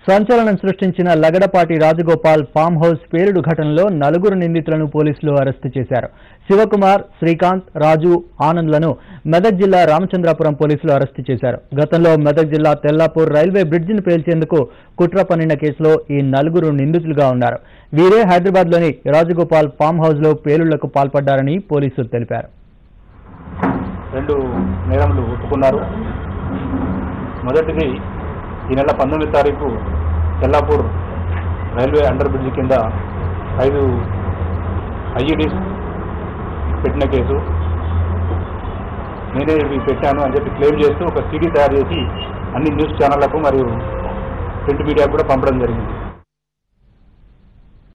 సంచలనం సృష్టించిన Lagadapati Rajagopal farm house పేలుడు ఘటనలో నలుగురు నిందితులను పోలీసులు అరెస్టు చేశారు శివకుమార్ శ్రీకాంత్ రాజు ఆనంద్లను మెదక్ జిల్లా రామచంద్రాపురం పోలీసులు అరెస్టు చేశారు గతంలో మెదక్ జిల్లా తెల్లాపూర్ రైల్వే బ్రిడ్జిని పేల్చేందుకు కుట్ర పన్నిన కేసులో ఈ నలుగురు నిందితులుగా ఉన్నారు వీరే హైదరాబాద్లోని రాజగోపాల్ ఫామ్ హౌస్లో పేలుళ్లకు పాల్పడ్డారని పోలీసులు తెలిపారు రెండు నేరములు ఒప్పుకున్నారు మొదటిది ఈ నెల పంతొమ్మిది తారీఖు తెల్లాపూర్ రైల్వే అండర్ బ్రిడ్జ్ కింద ఐదు ఐఈడీస్ పెట్టిన కేసు నేనే ఇవి పెట్టాను అని చెప్పి క్లెయిమ్ చేస్తూ ఒక సీడీ తయారు చేసి అన్ని న్యూస్ ఛానళ్లకు మరియు ప్రింట్ మీడియాకు కూడా పంపడం జరిగింది